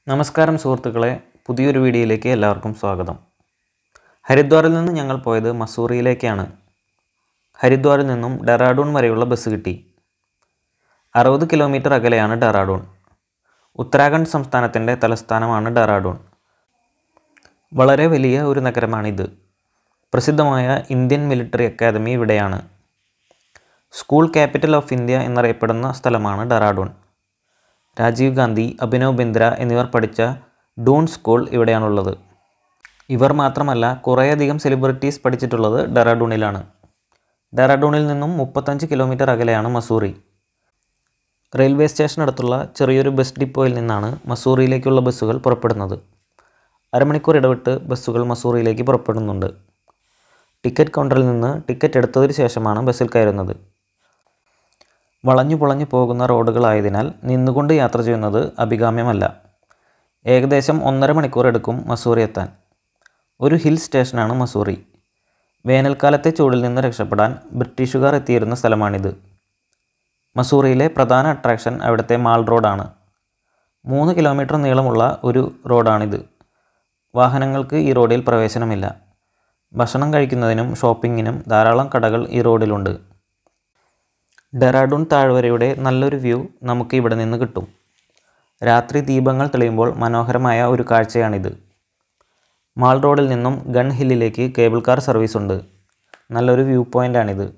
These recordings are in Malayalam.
നമസ്കാരം സുഹൃത്തുക്കളെ പുതിയൊരു വീഡിയോയിലേക്ക് എല്ലാവർക്കും സ്വാഗതം ഹരിദ്വാറിൽ നിന്ന് ഞങ്ങൾ പോയത് മസൂറിയിലേക്കാണ് ഹരിദ്വാറിൽ നിന്നും ഡെറാഡൂൺ വരെയുള്ള ബസ് കിട്ടി അറുപത് കിലോമീറ്റർ അകലെയാണ് ഡെറാഡൂൺ ഉത്തരാഖണ്ഡ് സംസ്ഥാനത്തിൻ്റെ തലസ്ഥാനമാണ് ഡെറാഡൂൺ വളരെ വലിയ ഒരു നഗരമാണിത് പ്രസിദ്ധമായ ഇന്ത്യൻ മിലിറ്ററി അക്കാദമി ഇവിടെയാണ് സ്കൂൾ ക്യാപിറ്റൽ ഓഫ് ഇന്ത്യ എന്നറിയപ്പെടുന്ന സ്ഥലമാണ് ഡെറാഡൂൺ രാജീവ് ഗാന്ധി അഭിനവ് ബിന്ദ്ര എന്നിവർ പഠിച്ച ഡൂൺ സ്കൂൾ ഇവിടെയാണുള്ളത് ഇവർ മാത്രമല്ല കുറേയധികം സെലിബ്രിറ്റീസ് പഠിച്ചിട്ടുള്ളത് ഡെറാഡൂണിലാണ് ഡെറാഡൂണിൽ നിന്നും മുപ്പത്തഞ്ച് കിലോമീറ്റർ അകലെയാണ് മസൂറി റെയിൽവേ സ്റ്റേഷനടുത്തുള്ള ചെറിയൊരു ബസ് ഡിപ്പോയിൽ നിന്നാണ് മസൂറിയിലേക്കുള്ള ബസ്സുകൾ പുറപ്പെടുന്നത് അരമണിക്കൂർ ഇടവിട്ട് ബസ്സുകൾ മസൂറിയിലേക്ക് പുറപ്പെടുന്നുണ്ട് ടിക്കറ്റ് കൗണ്ടറിൽ നിന്ന് ടിക്കറ്റ് എടുത്തതിന് ശേഷമാണ് ബസ്സിൽ കയറുന്നത് വളഞ്ഞു പുളഞ്ഞു പോകുന്ന റോഡുകളായതിനാൽ നിന്നുകൊണ്ട് യാത്ര ചെയ്യുന്നത് അഭികാമ്യമല്ല ഏകദേശം ഒന്നര മണിക്കൂർ എടുക്കും മസൂറി എത്താൻ ഒരു ഹിൽ സ്റ്റേഷനാണ് മസൂറി വേനൽക്കാലത്തെ ചൂടിൽ നിന്ന് രക്ഷപ്പെടാൻ ബ്രിട്ടീഷുകാർ എത്തിയിരുന്ന സ്ഥലമാണിത് മസൂറിയിലെ പ്രധാന അട്രാക്ഷൻ അവിടുത്തെ മാൾ റോഡാണ് മൂന്ന് കിലോമീറ്റർ നീളമുള്ള ഒരു റോഡാണിത് വാഹനങ്ങൾക്ക് ഈ റോഡിൽ പ്രവേശനമില്ല ഭക്ഷണം കഴിക്കുന്നതിനും ഷോപ്പിങ്ങിനും ധാരാളം കടകൾ ഈ റോഡിലുണ്ട് ഡെറാഡൂൺ താഴ്വരയുടെ നല്ലൊരു വ്യൂ നമുക്ക് ഇവിടെ നിന്ന് കിട്ടും രാത്രി ദീപങ്ങൾ തെളിയുമ്പോൾ മനോഹരമായ ഒരു കാഴ്ചയാണിത് മാൾ റോഡിൽ നിന്നും ഗൺ ഹില്ലിലേക്ക് കേബിൾ കാർ സർവീസ് ഉണ്ട് നല്ലൊരു വ്യൂ പോയിൻ്റാണിത്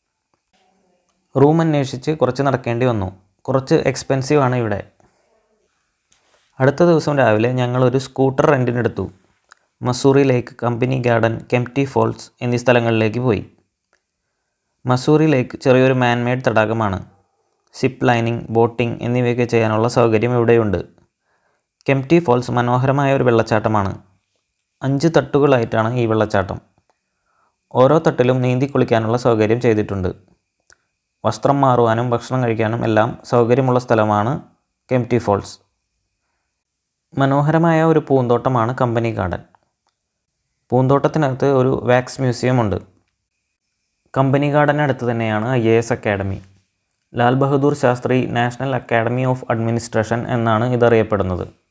റൂം അന്വേഷിച്ച് കുറച്ച് നടക്കേണ്ടി വന്നു കുറച്ച് എക്സ്പെൻസീവ് ആണ് ഇവിടെ അടുത്ത ദിവസം രാവിലെ ഞങ്ങൾ ഒരു സ്കൂട്ടർ റെൻറ്റിനെടുത്തു Mussoorie lake company garden Kempty falls എന്നീ സ്ഥലങ്ങളിലേക്ക് പോയി മസൂറി ലേക്ക് ചെറിയൊരു മാൻമെയ്ഡ് തടാകമാണ് ഷിപ്പ് ലൈനിങ് ബോട്ടിംഗ് എന്നിവയൊക്കെ ചെയ്യാനുള്ള സൗകര്യം ഇവിടെയുണ്ട് കെംപ്റ്റി ഫോൾസ് മനോഹരമായ ഒരു വെള്ളച്ചാട്ടമാണ് അഞ്ച് തട്ടുകളായിട്ടാണ് ഈ വെള്ളച്ചാട്ടം ഓരോ തട്ടിലും നീന്തി കുളിക്കാനുള്ള സൗകര്യം ചെയ്തിട്ടുണ്ട് വസ്ത്രം മാറുവാനും ഭക്ഷണം കഴിക്കാനും എല്ലാം സൗകര്യമുള്ള സ്ഥലമാണ് കെംപ്റ്റി ഫോൾസ് മനോഹരമായ ഒരു പൂന്തോട്ടമാണ് കമ്പനി ഗാർഡൻ പൂന്തോട്ടത്തിനകത്ത് ഒരു വാക്സ് മ്യൂസിയം ഉണ്ട് കമ്പനി ഗാർഡനടുത്ത് തന്നെയാണ് I A S academy Lal Bahadur Shastri national academy of administration എന്നാണ് ഇതറിയപ്പെടുന്നത്